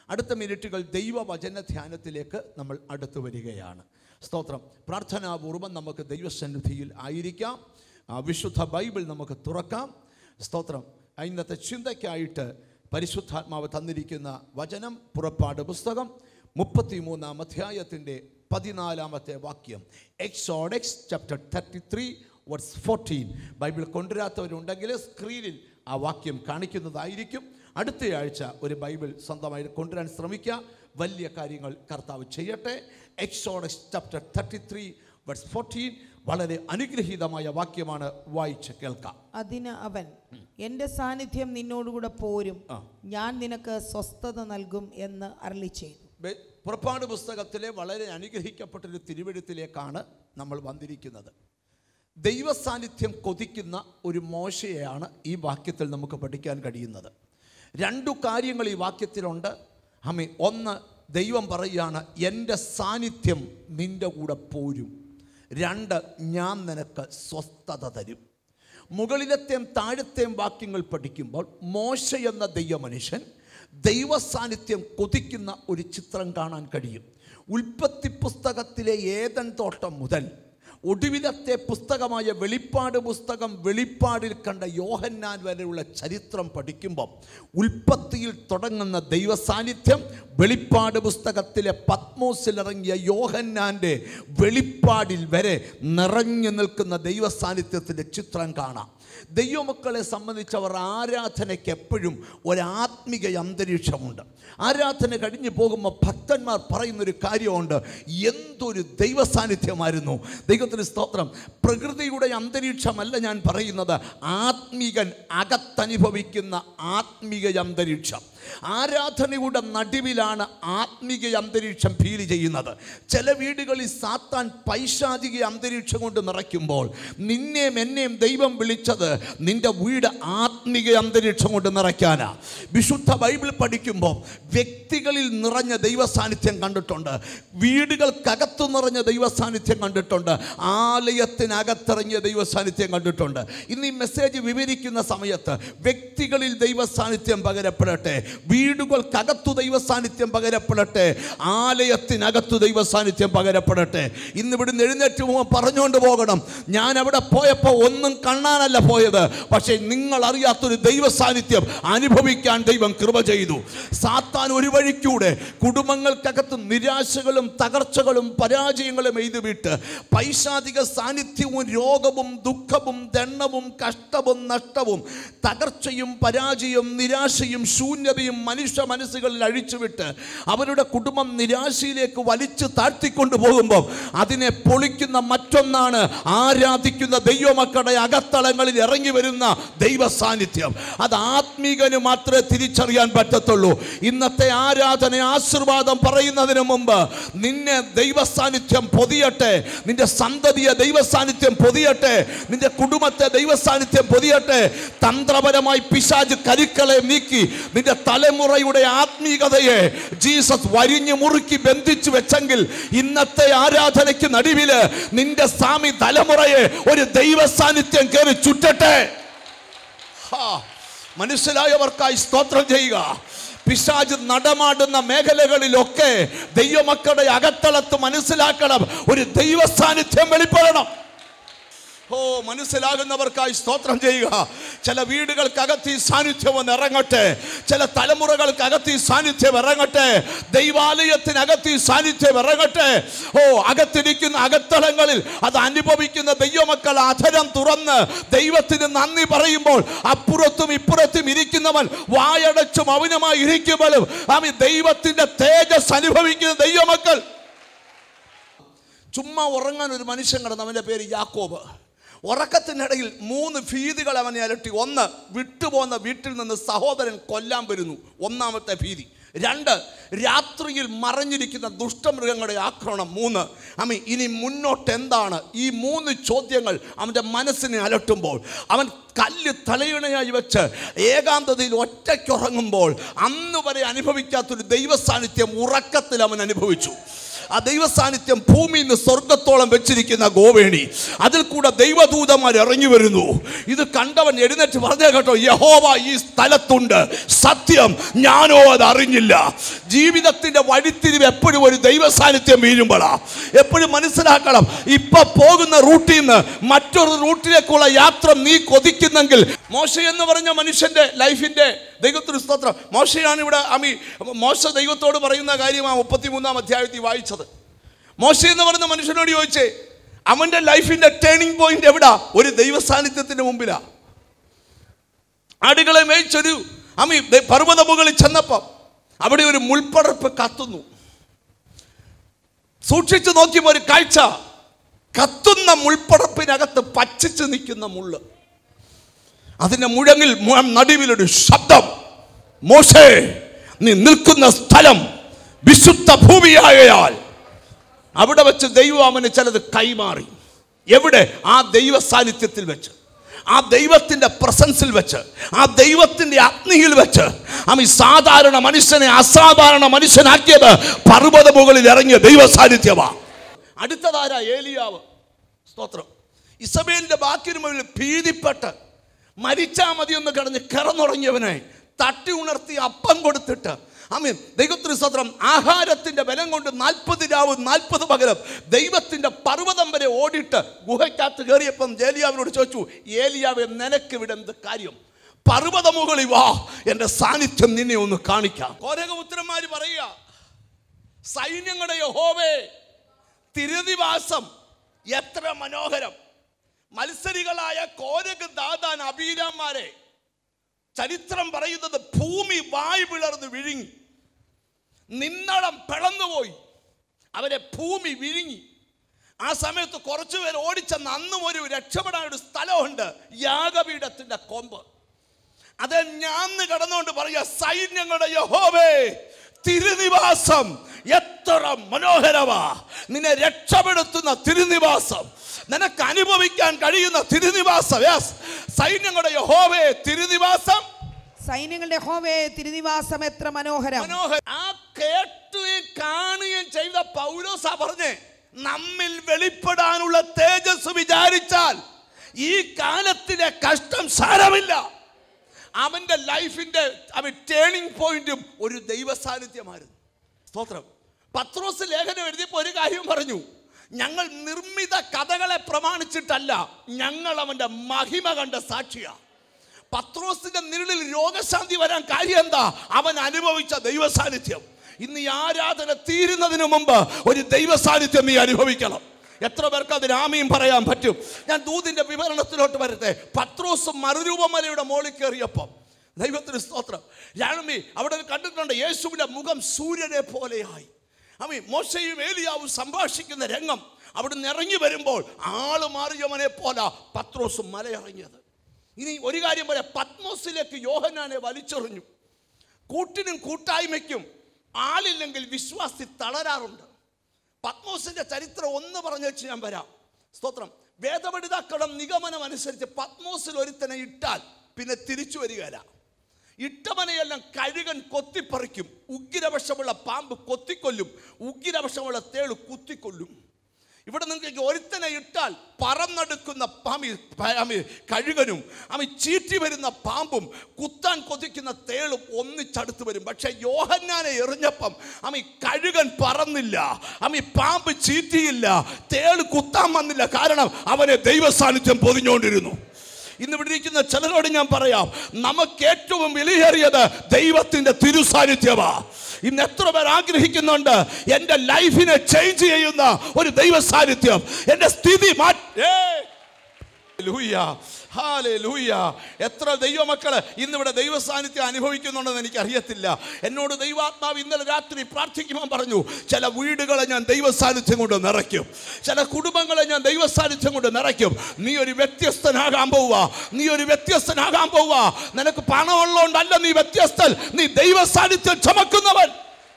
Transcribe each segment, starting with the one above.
അടുത്ത മിനിറ്റുകൾ ദൈവവചന ധ്യാനത്തിലേക്ക് നമ്മൾ അടുത്തു വരികയാണ് സ്തോത്രം പ്രാർത്ഥനാപൂർവം നമുക്ക് ദൈവസന്നിധിയിൽ ആയിരിക്കാം ആ വിശുദ്ധ ബൈബിൾ നമുക്ക് തുറക്കാം സ്തോത്രം ഇന്നത്തെ ചിന്തയ്ക്കായിട്ട് പരിശുദ്ധാത്മാവ് തന്നിരിക്കുന്ന വചനം പുറപ്പാട് പുസ്തകം മുപ്പത്തിമൂന്നാം അധ്യായത്തിൻ്റെ പതിനാലാമത്തെ വാക്യം Exodus chapter thirty three words fourteen Bible കൊണ്ടുവരാത്തവരുണ്ടെങ്കിൽ സ്ക്രീനിൽ ആ വാക്യം കാണിക്കുന്നതായിരിക്കും അടുത്തയാഴ്ച ഒരു ബൈബിൾ സ്വന്തമായി കൊണ്ടുവരാൻ ശ്രമിക്കുക വലിയ കാര്യങ്ങൾ കർത്താവ് ചെയ്യട്ടെ Exodus chapter thirty three words fourteen വളരെ അനുഗ്രഹീതമായ വാക്യമാണ് വായിച്ച് കേൾക്കാം അതിന് അവൻ എൻ്റെ സാന്നിധ്യം നിന്നോടുകൂടെ പോരും ആ. ഞാൻ നിനക്ക് സ്വസ്ഥത നൽകും എന്ന് അരളി ചെയ്തു ബെ- പുറപ്പാട് പുസ്തകത്തിലെ വളരെ അനുഗ്രഹിക്കപ്പെട്ടൊരു തിരുവഴുത്തിലേക്കാണ് നമ്മൾ വന്നിരിക്കുന്നത് ദൈവസാന്നിധ്യം കൊതിക്കുന്ന ഒരു മോശയെയാണ് ഈ വാക്യത്തിൽ നമുക്ക് പഠിക്കാൻ കഴിയുന്നത് രണ്ടു കാര്യങ്ങൾ ഈ വാക്യത്തിലുണ്ട് അമ്മ ഒന്ന് ദൈവം പറയുകയാണ് എൻ്റെ സാന്നിധ്യം നിൻ്റെ കൂടെ പോരും രണ്ട് ഞാൻ നിനക്ക് സ്വസ്ഥത തരും മുകളിലത്തെയും താഴത്തെയും വാക്യങ്ങൾ പഠിക്കുമ്പോൾ മോശ എന്ന ദൈവമനുഷ്യൻ ദൈവസാന്നിധ്യം കൊതിക്കുന്ന ഒരു ചിത്രം കാണാൻ കഴിയും ഉൽപ്പത്തി പുസ്തകത്തിലെ ഏതൻ തോട്ടം മുതൽ ഒടുവിലത്തെ പുസ്തകമായ വെളിപ്പാട് പുസ്തകം വെളിപ്പാടിൽ കണ്ട യോഹന്നാൻ വരെയുള്ള ചരിത്രം പഠിക്കുമ്പോൾ ഉൽപ്പത്തിയിൽ തുടങ്ങുന്ന ദൈവസാന്നിധ്യം വെളിപ്പാട് പുസ്തകത്തിലെ പത്മോസിലിറങ്ങിയ യോഹന്നാൻ്റെ വെളിപ്പാടിൽ വരെ നിറഞ്ഞു നിൽക്കുന്ന ദൈവസാന്നിധ്യത്തിൻ്റെ ചിത്രം കാണാം ദൈവമക്കളെ സംബന്ധിച്ചവർ ആരാധനയ്ക്ക് എപ്പോഴും ഒരാത്മിക അന്തരീക്ഷമുണ്ട് ആരാധന കഴിഞ്ഞു പോകുമ്പോൾ ഭക്തന്മാർ പറയുന്നൊരു കാര്യമുണ്ട് എന്തൊരു ദൈവസാന്നിധ്യമായിരുന്നു ദൈവത്തിന് സ്തോത്രം പ്രകൃതിയുടെ അന്തരീക്ഷമല്ല ഞാൻ പറയുന്നത് ആത്മികൻ അകത്തനുഭവിക്കുന്ന ആത്മിക അന്തരീക്ഷം ആരാധനയുടെ നടുവിലാണ് ആത്മിക അന്തരീക്ഷം ഫീൽ ചെയ്യുന്നത് ചില വീടുകളിൽ സാത്താൻ പൈശാചിക അന്തരീക്ഷം കൊണ്ട് നിറയ്ക്കുമ്പോൾ നിന്നെയും എന്നെയും ദൈവം വിളിച്ചത് നിന്റെ വീട് ആത്മിക അന്തരീക്ഷം കൊണ്ട് നിറയ്ക്കാനാ വിശുദ്ധ ബൈബിൾ പഠിക്കുമ്പോൾ വ്യക്തികളിൽ നിറഞ്ഞ ദൈവസാന്നിധ്യം കണ്ടിട്ടുണ്ട് വീടുകൾക്കകത്തു നിറഞ്ഞ ദൈവസാന്നിധ്യം കണ്ടിട്ടുണ്ട് ആലയത്തിനകത്തിറങ്ങിയ ദൈവസാന്നിധ്യം കണ്ടിട്ടുണ്ട് ഇന്ന് ഈ മെസ്സേജ് വിവരിക്കുന്ന സമയത്ത് വ്യക്തികളിൽ ദൈവസാന്നിധ്യം പകരപ്പെടട്ടെ വീടുകൾക്കകത്തു ദൈവസാന്നിധ്യം പകരപ്പെടട്ടെ ആലയത്തിനകത്തു ദൈവസാന്നിധ്യം പകരപ്പെടട്ടെ ഇന്ന് ഇവിടുന്ന് എഴുന്നേറ്റ് പോകുമ്പോൾ പറഞ്ഞുകൊണ്ട് പോകണം ഞാൻ അവിടെ പോയപ്പോൾ ഒന്നും കാണാനല്ല പോയത് പക്ഷേ നിങ്ങൾ അറിയാത്തൊരു ദൈവസാന്നിധ്യം അനുഭവിക്കാൻ ദൈവം കൃപ ചെയ്തു സാത്താൻ ഒരു വഴിക്കൂടെ കുടുംബങ്ങൾക്കകത്ത് നിരാശകളും തകർച്ചകളും പരാജയങ്ങളും എഴുതിവിട്ട് പൈശാചിക സാന്നിധ്യവും രോഗവും ദുഃഖവും ദണ്ണവും കഷ്ടവും നഷ്ടവും തകർച്ചയും പരാജയവും നിരാശയും ശൂന്യതയും മനുഷ്യ മനസ്സുകളിൽ അഴിച്ചുവിട്ട് അവരുടെ കുടുംബം നിരാശയിലേക്ക് വലിച്ചു താഴ്ത്തിക്കൊണ്ടു പോകുമ്പോൾ അതിനെ പൊളിക്കുന്ന മറ്റൊന്നാണ് ആരാധിക്കുന്ന ദൈവമക്കളുടെ അകത്തളങ്ങളിൽ ഇറങ്ങി വരുന്ന ദൈവ സാന്നിധ്യം അത് ആത്മീകന് മാത്രമേ തിരിച്ചറിയാൻ പറ്റത്തുള്ളൂ ഇന്നത്തെ ആരാധന ആശീർവാദം പറയുന്നതിന് മുമ്പ് നിന്നെ ദൈവ സാന്നിധ്യം പൊതിയട്ടെ നിന്റെ സന്തതിയെ ദൈവ സാന്നിധ്യം പൊതിയട്ടെ നിന്റെ കുടുംബത്തെ ദൈവ സാന്നിധ്യം പൊതിയട്ടെ തന്ത്രപരമായി പിശാജ് കരുക്കളെ നീക്കി നിന്റെ തലമുറയുടെ ആത്മീകതയെ ജീസസ് വരിഞ്ഞു മുറുക്കി ബന്ധിച്ചു വെച്ചെങ്കിൽ ഇന്നത്തെ ആരാധനയ്ക്ക് നടുവില് നിന്റെ സ്വാമി തലമുറയെ ഒരു ദൈവ സാന്നിധ്യം കയറി ചുറ്റട്ടെ ഹാ, മനസ്സിലായവർക്കായി സ്തോത്രം ചെയ്യുക പിശാജ് നടമാടുന്ന മേഖലകളിലൊക്കെ ദൈവമക്കളുടെ അകത്തളത്ത് മനസ്സിലാക്കണം ഒരു ദൈവ സാന്നിധ്യം വെളിപ്പെടണം ഓ മനസ്സിലാകുന്നവർക്കായി സ്തോത്രം ചെയ്യുക ചില വീടുകൾക്കകത്ത് ഈ സാന്നിധ്യം ഒന്ന് ഇറങ്ങട്ടെ ചില തലമുറകൾക്കകത്ത് ഈ സാന്നിധ്യം ഇറങ്ങട്ടെ ദൈവാലയത്തിനകത്ത് ഈ സാന്നിധ്യം ഇറങ്ങട്ടെ ഓ അകത്തിരിക്കുന്ന അകത്തളങ്ങളിൽ അത് അനുഭവിക്കുന്ന ദൈവമക്കൾ അധരം തുറന്ന് ദൈവത്തിന് നന്ദി പറയുമ്പോൾ അപ്പുറത്തും ഇപ്പുറത്തും ഇരിക്കുന്നവൻ വായടച്ചും അവനുമായി ഇരിക്കുമ്പോഴും അവൻ ദൈവത്തിന്റെ തേജസ് അനുഭവിക്കുന്ന ദൈവമക്കൾ ചുമ്മാ ഉറങ്ങാൻ ഒരു മനുഷ്യൻ കിടന്നു അവൻ്റെ പേര് യാക്കോബ് ഉറക്കത്തിനിടയിൽ മൂന്ന് ഭീതികൾ അവനെ അലട്ടി ഒന്ന് വിട്ടുപോകുന്ന വീട്ടിൽ നിന്ന് സഹോദരൻ കൊല്ലാൻ വരുന്നു ഒന്നാമത്തെ ഭീതി രണ്ട് രാത്രിയിൽ മറഞ്ഞിരിക്കുന്ന ദുഷ്ടമൃഗങ്ങളുടെ ആക്രമണം മൂന്ന് അമ്മ ഇനി മുന്നോട്ട് എന്താണ് ഈ മൂന്ന് ചോദ്യങ്ങൾ അവൻ്റെ മനസ്സിനെ അലട്ടുമ്പോൾ അവൻ കല്ല് തലയിണയായി വെച്ച് ഏകാന്തതയിൽ ഒറ്റയ്ക്കുറങ്ങുമ്പോൾ അന്ന് വരെ അനുഭവിക്കാത്തൊരു ദൈവ സാന്നിധ്യം ഉറക്കത്തിൽ അവൻ അനുഭവിച്ചു ആ ദൈവ സാന്നിധ്യം ഭൂമിയിൽ നിന്ന് സ്വർഗത്തോളം വെച്ചിരിക്കുന്ന ഗോവേണി അതിൽ കൂടെ ദൈവദൂതന്മാർ ഇറങ്ങി വരുന്നു ഇത് കണ്ടവൻ എഴുന്നേറ്റ് പറഞ്ഞേ കേട്ടോ യഹോവ ഈ സ്ഥലത്തുണ്ട് സത്യം ഞാനോ അത് അറിഞ്ഞില്ല ജീവിതത്തിന്റെ വഴിത്തിരിവ് എപ്പോഴും ഒരു ദൈവ സാന്നിധ്യം വീഴുമ്പോഴാ എപ്പോഴും മനസ്സിലാക്കണം ഇപ്പൊ പോകുന്ന റൂട്ടിൽ നിന്ന് മറ്റൊരു റൂട്ടിലേക്കുള്ള യാത്ര നീ കൊതിക്കുന്നെങ്കിൽ മോശ എന്ന് പറഞ്ഞ മനുഷ്യന്റെ ലൈഫിന്റെ ദൈവത്തിന് സ്തോത്രം മോശയാണ് ഇവിടെ അമി മോശ ദൈവത്തോട് പറയുന്ന കാര്യമാണ് മുപ്പത്തിമൂന്നാം അധ്യായത്തിൽ വായിച്ചത് മോശ എന്ന് പറയുന്ന മനുഷ്യനോട് ചോദിച്ചേ അവന്റെ ലൈഫിന്റെ ടേണിംഗ് പോയിന്റ് എവിടാ ഒരു ദൈവ സാന്നിധ്യത്തിന്റെ മുമ്പിലാ ആടുകളെ മേയിച്ചൊരു അമ്മി ദേ പർവ്വത മുകളിൽ ചെന്നപ്പം അവിടെ ഒരു മുൾപ്പടർപ്പ് കത്തുന്നു സൂക്ഷിച്ചു നോക്കിയപ്പോൾ ഒരു കാഴ്ച കത്തുന്ന മുൾപ്പടർപ്പിനകത്ത് പച്ചിച്ച് നിൽക്കുന്ന മുള്ള് അതിന്റെ മുഴങ്ങിൽ മു- നടുവിലൊരു ശബ്ദം മോശേ നീ നിൽക്കുന്ന സ്ഥലം വിശുദ്ധ ഭൂമിയായാൽ അവിടെ വെച്ച് ദൈവം അവന് ചിലത് കൈമാറി എവിടെ ആ ദൈവ സാന്നിധ്യത്തിൽ വെച്ച് ആ ദൈവത്തിന്റെ പ്രസൻസിൽ വെച്ച് ആ ദൈവത്തിന്റെ അഗ്നിയിൽ വെച്ച് അവൻ സാധാരണ മനുഷ്യനെ അസാധാരണ മനുഷ്യനാക്കിയത് പർവ്വത മുകളിൽ ഇറങ്ങിയ ദൈവ സാന്നിധ്യമാ അടുത്തതാര ഏലിയാവ് സ്തോത്രം ഇസബേലിന്റെ ബാക്കിന് മുകളിൽ ഭീതിപ്പെട്ട് മരിച്ചാ മതി എന്ന് കിടന്ന് കിടന്നുറങ്ങിയവനെ തട്ടി ഉണർത്തി അപ്പം കൊടുത്തിട്ട് അമീൻ ദൈവത്തിന് സ്വത്രം ആഹാരത്തിന്റെ ബലം കൊണ്ട് നാൽപ്പത് രാവ് നാൽപ്പത് പകരം ദൈവത്തിന്റെ പർവ്വതം വരെ ഓടിയിട്ട് ഗുഹയ്ക്കകത്ത് കയറിയപ്പം ഏലിയാവിനോട് ചോദിച്ചു ഏലിയാവെ നിനക്ക് ഇവിടെ എന്ത് കാര്യം പർവ്വത മുകളിൽ വാ എന്റെ സാന്നിധ്യം നിന്നെ ഒന്ന് കാണിക്കാം കോരകപുത്രന്മാര് പറയുക സൈന്യങ്ങളുടെ യഹോവേ തിരുനിവാസം എത്ര മനോഹരം മത്സരികളായ കോരക് ദാദാൻ അബീരാന്മാരെ ചരിത്രം പറയുന്നത് ഭൂമി വായ് പിളർന്ന് വിഴുങ്ങി നിന്നളം പിളന്നുപോയി അവരെ ഭൂമി വിഴുങ്ങി ആ സമയത്ത് കുറച്ചുപേർ ഓടിച്ചെന്ന് അന്നും ഒരു രക്ഷപ്പെടാൻ ഒരു സ്ഥലമുണ്ട് യാഗപീഠത്തിന്റെ കൊമ്പ് അത് ഞാൻ കടന്നുകൊണ്ട് പറയാ സൈന്യങ്ങളുടെ യഹോവേ തിരുനിവാസം എത്ര മനോഹരമാ നിന്നെ രക്ഷപ്പെടുത്തുന്ന തിരുനിവാസം നിനക്ക് അനുഭവിക്കാൻ കഴിയുന്ന തിരുനിവാസം യെസ് സൈന്യങ്ങളുടെ യഹോവേ തിരുനിവാസം സൈന്യങ്ങളുടെ ഹോവേ തിരുനിവാസം എത്ര മനോഹരം മനോഹരം ആ കേട്ടുകയും കാണുകയും ചെയ്ത പൗലോസാ പറഞ്ഞേ നമ്മിൽ വെളിപ്പെടാനുള്ള തേജസ് വിചാരിച്ചാൽ ഈ കാലത്തിലെ കഷ്ടം സാരമില്ല അവന്റെ ലൈഫിന്റെ അവൻ ടേണിംഗ് പോയിന്റും ഒരു ദൈവ സാന്നിധ്യമായിരുന്നു സ്തോത്രം പത്രോസ് ലേഖനം എഴുതിയപ്പോൾ ഒരു കാര്യം പറഞ്ഞു ഞങ്ങൾ നിർമ്മിത കഥകളെ പ്രമാണിച്ചിട്ടല്ല ഞങ്ങൾ അവന്റെ മഹിമ കണ്ട സാക്ഷിയാ പത്രോസിന്റെ നിഴലിൽ രോഗശാന്തി വരാൻ കാര്യം എന്താ അവൻ അനുഭവിച്ച ദൈവ സാന്നിധ്യം ഇന്ന് ഈ ആരാധന തീരുന്നതിന് മുമ്പ് ഒരു ദൈവ സാന്നിധ്യം നീ അനുഭവിക്കണം എത്ര പേർക്ക് അതിന് ആമയും പറയാൻ പറ്റും ഞാൻ ദൂതിന്റെ വിവരണത്തിലോട്ട് വരട്ടെ പത്രോസ് മറുരൂപമലയുടെ മോളിൽ കയറിയപ്പം ദൈവത്തിന് സ്തോത്രം ഞാനമ്മി അവിടെ കണ്ടിട്ടുണ്ട് യേശുവിന്റെ മുഖം സൂര്യനെ പോലെയായി അമ്മി മോശയും ഏലിയാവും സംഭാഷിക്കുന്ന രംഗം അവിടുന്ന് ഇറങ്ങി വരുമ്പോൾ ആള് മാറിയവനെ പോലെ പത്രോസ് മലയിറങ്ങിയത് ഇനി ഒരു കാര്യം പറയാം പത്മോസിലേക്ക് യോഹനാനെ വലിച്ചെറിഞ്ഞു കൂട്ടിനും കൂട്ടായ്മയ്ക്കും ആളില്ലെങ്കിൽ വിശ്വാസി തളരാറുണ്ട് പത്മോസിന്റെ ചരിത്രം ഒന്ന് പറഞ്ഞു വെച്ച് ഞാൻ വരാം സ്തോത്രം വേദപഠിതാക്കളും നിഗമനം അനുസരിച്ച് പത്മോസിൽ ഒരുത്തനെ ഇട്ടാൽ പിന്നെ തിരിച്ചു വരികയില്ല ഇട്ടവനെയെല്ലാം കഴുകൻ കൊത്തിപ്പറിക്കും ഉഗ്രവശമുള്ള പാമ്പ് കൊത്തിക്കൊല്ലും ഉഗ്രവശമുള്ള തേള് കുത്തിക്കൊല്ലും ഇവിടെ നിങ്ങൾക്ക് ഒരുത്തനെ ഇട്ടാൽ പറന്നെടുക്കുന്ന പാമ്പി പാമ്പി കഴുകനും അമ്മ ചീറ്റി വരുന്ന പാമ്പും കുത്താൻ കൊതിക്കുന്ന തേളും ഒന്നിച്ചടുത്ത് വരും പക്ഷെ യോഹന്നാനെ എറിഞ്ഞപ്പം അമ്മ കഴുകൻ പറന്നില്ല അമ്മ പാമ്പ് ചീറ്റിയില്ല തേള് കുത്താൻ വന്നില്ല കാരണം അവനെ ദൈവ സാന്നിധ്യം പൊതിഞ്ഞുകൊണ്ടിരുന്നു ഇന്ന് ഇവിടെ ഇരിക്കുന്ന ചിലരോട് ഞാൻ പറയാം നമുക്ക് ഏറ്റവും വിലയേറിയത് ദൈവത്തിന്റെ തിരുസാന്നിധ്യമാ ഇന്ന് എത്ര പേർ ആഗ്രഹിക്കുന്നുണ്ട് എൻ്റെ ലൈഫിനെ ചേഞ്ച് ചെയ്യുന്ന ഒരു ദൈവ സാന്നിധ്യം എൻ്റെ സ്ഥിതി മാറ്റേ ലൂയ ഹാലൂയ എത്ര ദൈവമക്കള് ഇന്നിവിടെ ദൈവ സാന്നിധ്യം അനുഭവിക്കുന്നുണ്ടെന്ന് എനിക്ക് അറിയത്തില്ല എന്നോട് ദൈവാത്മാവ് ഇന്നലെ രാത്രി പ്രാർത്ഥിക്കുമ്പോൾ പറഞ്ഞു ചില വീടുകളെ ഞാൻ ദൈവ സാന്നിധ്യം കൊണ്ട് നിറയ്ക്കും ചില കുടുംബങ്ങളെ ഞാൻ ദൈവ സാന്നിധ്യം കൊണ്ട് നിറയ്ക്കും നീ ഒരു വ്യത്യസ്തനാകാൻ പോവുക നീ ഒരു വ്യത്യസ്തനാകാൻ പോവുക നിനക്ക് പണമുള്ളതുകൊണ്ടല്ല നീ വ്യത്യസ്തൻ നീ ദൈവ സാന്നിധ്യം ചുമക്കുന്നവൻ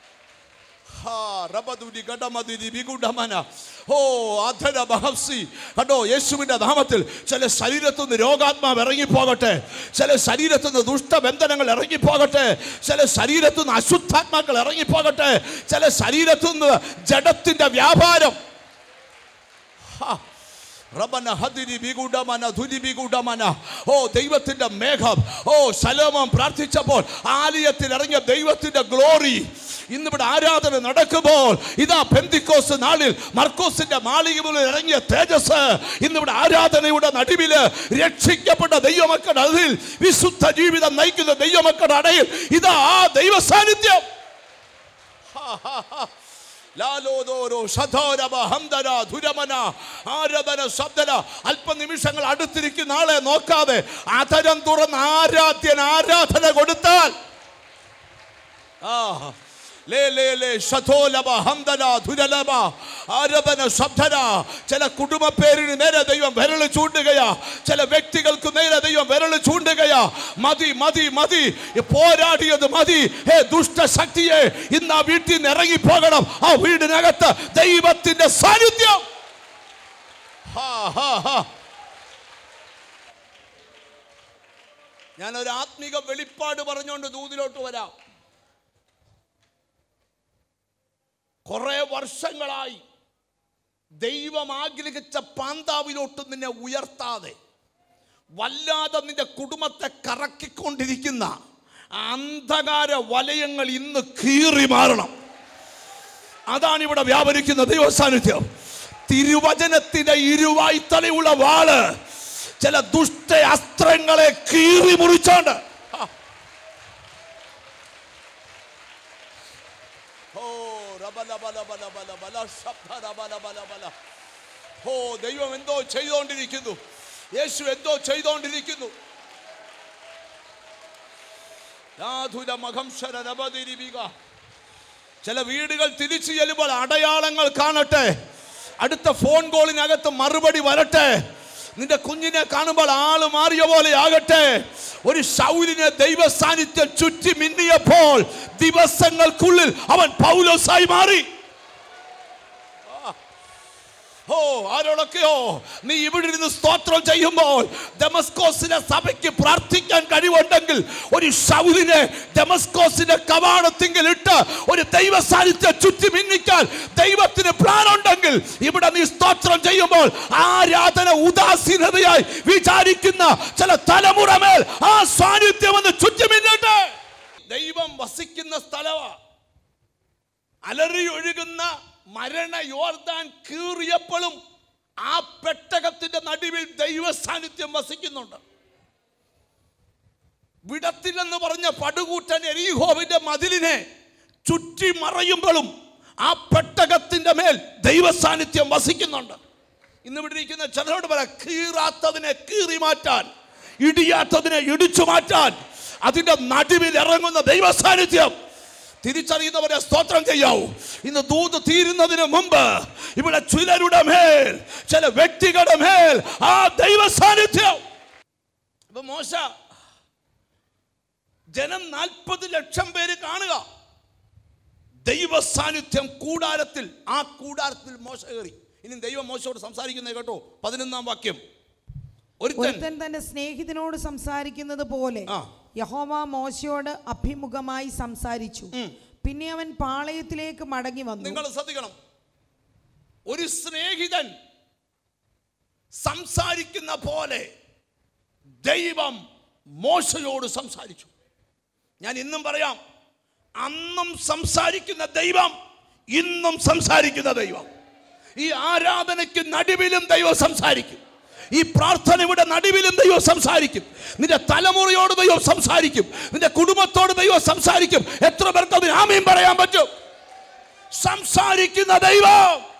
ഹാ, റബദുരി ഗഡമദുരി വിഗുഡമന. ഓ അധര ബഹംസി. കണ്ടോ യേശുവിന്റെ നാമത്തിൽ ചില ശരീരത്തു നിന്ന് രോഗാത്മാവ് ഇറങ്ങിപ്പോകട്ടെ ചില ശരീരത്തു നിന്ന് ദുഷ്ടബന്ധനങ്ങൾ ഇറങ്ങിപ്പോകട്ടെ ചില ശരീരത്തു നിന്ന് അശുദ്ധാത്മാക്കൾ ഇറങ്ങിപ്പോകട്ടെ ചില ശരീരത്തു നിന്ന് ജഡത്തിന്റെ വ്യാപാരം ഹാ. റബന ഹദിരി ബിഗുഡമന ധുരി ബിഗുഡമന. ഓ ദൈവത്തിന്റെ മേഘം ഓ ശലോമം പ്രാർത്ഥിച്ചപ്പോൾ ആലയത്തിൽ ഇറങ്ങിയ ദൈവത്തിന്റെ ഗ്ലോറി ഇന്നിവിടെ ആരാധന നടക്കുമ്പോൾ ഇതാ പെന്തിക്കോസ് നാളിൽ മർക്കോസിന്റെ മാളികയിൽ ഇറങ്ങിയ തേജസ് ഇന്നിവിടെ ആരാധനയുടെ നടുവില് രക്ഷിക്കപ്പെട്ട ദൈവമക്കളുടെ അതിൽ വിശുദ്ധ ജീവിതം നയിക്കുന്ന ദൈവമക്കളുടെ അടയിൽ ഇതാ ആ ദൈവ സാന്നിധ്യം ലാലോദോരോ ശതോരവ ഹംദര ധുരമന ആരാധന ശബ്ദന അല്പനിമിഷങ്ങൾ അടുത്തിരിക്കുന്ന ആളെ നോക്കാതെ അതരം തുറന്ന് ആരാധ്യൻ ആരാധന കൊടുത്താൽ ആ ലേ ലേ ലേ ശതോലവ ഹംദന ധുരലവ ആരവന ശബ്ദന ചില കുടുംബ പേരിന് നേരെ ദൈവം വിരൽ ചൂണ്ടുകയാ ചില വ്യക്തികൾക്ക് നേരെ ദൈവം വിരൽ ചൂണ്ടുകയാ മതി മതി മതി ഈ പോരാടിയത് മതി ഹേ ദുഷ്ടശക്തിയെ ഇന്ന് ആ വീട്ടിൽ നിന്ന് ഇറങ്ങി പോകണം ആ വീടിനകത്ത് ദൈവത്തിന്റെ സാന്നിധ്യം ഹാ, ഹാ, ഹാ. ഞാനൊരു ആത്മീക വെളിപ്പാട് പറഞ്ഞുകൊണ്ട് ദൂതിലോട്ട് വരാം കുറെ വർഷങ്ങളായി ദൈവം ആഗ്രഹിച്ച പാന്താവിലോട്ട് നിന്നെ ഉയർത്താതെ വല്ലാതെ നിന്റെ കുടുംബത്തെ കറക്കിക്കൊണ്ടിരിക്കുന്ന അന്ധകാര വലയങ്ങൾ ഇന്ന് കീറി മാറണം അതാണ് ഇവിടെ വ്യാപരിക്കുന്ന ദൈവ സാന്നിധ്യം തിരുവചനത്തിന്റെ ഇരുവായി തലയുള്ള വാള് ചില ദുഷ്ട അസ്ത്രങ്ങളെ കീറി മുറിച്ചോണ്ട് ആ. ഓ റബല ബല ബല ബല ബല ശബ്ദ റബല ബല ബല ഓ ദൈവം എന്തോ ചെയ്തുകൊണ്ടിരിക്കുന്നു യേശു എന്തോ ചെയ്തുകൊണ്ടിരിക്കുന്നു യാതുര മഹംശര രബതിരിവിക ചില വീടുകൾ തിരിച്ചു ചെല്ലുമ്പോൾ അടയാളങ്ങൾ കാണട്ടെ അടുത്ത ഫോൺ കോളിനകത്ത് മറുപടി വരട്ടെ നിന്റെ കുഞ്ഞിനെ കാണുമ്പോൾ ആള് മാറിയ പോലെ ആകട്ടെ ഒരു ശൗലിനെ ദൈവ സാന്നിധ്യം ചുറ്റി മിന്നിയപ്പോൾ ദിവസങ്ങൾക്കുള്ളിൽ അവൻ പൗലോസായി മാറി ഓ ആരോടൊക്കെയോ നീ ഇവിടെ ഇരുന്ന് സ്തോത്രം ചെയ്യുമ്പോൾ ഡെമസ്കോസിലെ സഭയ്ക്ക് പ്രാർത്ഥിക്കാൻ കഴിവുണ്ടെങ്കിൽ ഒരു ഷൗലിനെ ഡെമസ്കോസിന്റെ കവാടത്തിങ്കിൽ ഇട്ട് ഒരു ദൈവ സാന്നിധ്യം ചുറ്റി മിന്നിക്കാൻ ദൈവത്തിന് പ്ലാൻ ഉണ്ടെങ്കിൽ ഇവിടെ നീ സ്തോത്രം ചെയ്യുമ്പോൾ ആരാധന ഉദാസീനതയായി വിചാരിക്കുന്ന ചില തലമുറ മേൽ ആ സാന്നിധ്യം ഒന്ന് ചുറ്റി മിന്നട്ടെ ദൈവം വസിക്കുന്ന സ്ഥലമാ അലറി ഒഴുകുന്ന മരണ യോർദാൻ കീറിയപ്പോഴും ആ പെട്ടകത്തിന്റെ നടുവിൽ ദൈവ സാന്നിധ്യം വസിക്കുന്നുണ്ട് വിടത്തില്ലെന്ന് പറഞ്ഞ പടുകൂട്ടൻ എരീഹോവിന്റെ മതിലിനെ ചുറ്റി മറയുമ്പോഴും ആ പെട്ടകത്തിന്റെ മേൽ ദൈവ സാന്നിധ്യം വസിക്കുന്നുണ്ട് ഇന്ന് ഇവിടെ ഇരിക്കുന്ന ചിലരോട് പറ കീറാത്തതിനെ കീറി മാറ്റാൻ ഇടിയാത്തതിനെ ഇടിച്ചു മാറ്റാൻ അതിന്റെ നടുവിൽ ഇറങ്ങുന്ന ദൈവ സാന്നിധ്യം തിരിച്ചറിയുന്നവരെ സ്തോത്രം ചെയ്യാവൂ ഇന്ന് ദൂത് തീരുന്നതിന് മുമ്പ് ഇവിടെ ചിലരുടെ മേൽ ചില വ്യക്തികളുടെ മേൽ ആ ദൈവ സാന്നിധ്യം അപ്പൊ മോശ ജനം നാൽപ്പത് ലക്ഷം പേര് കാണുക ദൈവ സാന്നിധ്യം കൂടാരത്തിൽ ആ കൂടാരത്തിൽ മോശ കയറി ഇനി ദൈവം മോശയോട് സംസാരിക്കുന്നത് കേട്ടോ പതിനൊന്നാം വാക്യം ഒരുത്തൻ ഒരുത്തൻ തന്റെ സ്നേഹിതനോട് സംസാരിക്കുന്നത് പോലെ ആ. യഹോവ മോശയോട് അഭിമുഖമായി സംസാരിച്ചു പിന്നെ അവൻ പാളയത്തിലേക്ക് മടങ്ങി വന്നു നിങ്ങൾ ശ്രദ്ധിക്കണം ഒരു സ്നേഹിതൻ സംസാരിക്കുന്ന പോലെ ദൈവം മോശയോട് സംസാരിച്ചു ഞാൻ ഇന്നും പറയാം അന്നും സംസാരിക്കുന്ന ദൈവം ഇന്നും സംസാരിക്കുന്ന ദൈവം ഈ ആരാധനയ്ക്ക് നടുവിലും ദൈവം സംസാരിക്കും ഈ പ്രാർത്ഥനയുടെ നടുവിലും ദൈവം സംസാരിക്കും നിന്റെ തലമുറയോട് ദൈവം സംസാരിക്കും നിന്റെ കുടുംബത്തോട് ദൈവം സംസാരിക്കും എത്ര പേർക്ക് അതിന് ആമയും പറയാൻ പറ്റും സംസാരിക്കുന്ന ദൈവം